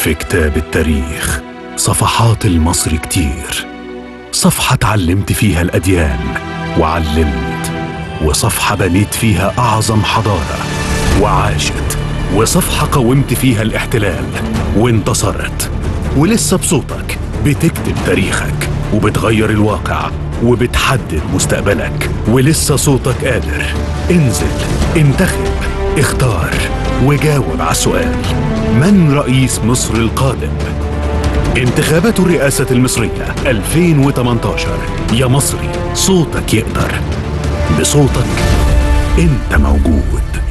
في كتاب التاريخ صفحات المصري كتير صفحة اتعلمت فيها الأديان وعلمت وصفحة بنيت فيها أعظم حضارة وعاشت وصفحة قومت فيها الاحتلال وانتصرت ولسه بصوتك بتكتب تاريخك وبتغير الواقع وبتحدد مستقبلك ولسه صوتك قادر انزل انتخب اختار وجاوب على السؤال من رئيس مصر القادم؟ انتخابات الرئاسة المصرية 2018 يا مصري صوتك يقدر بصوتك انت موجود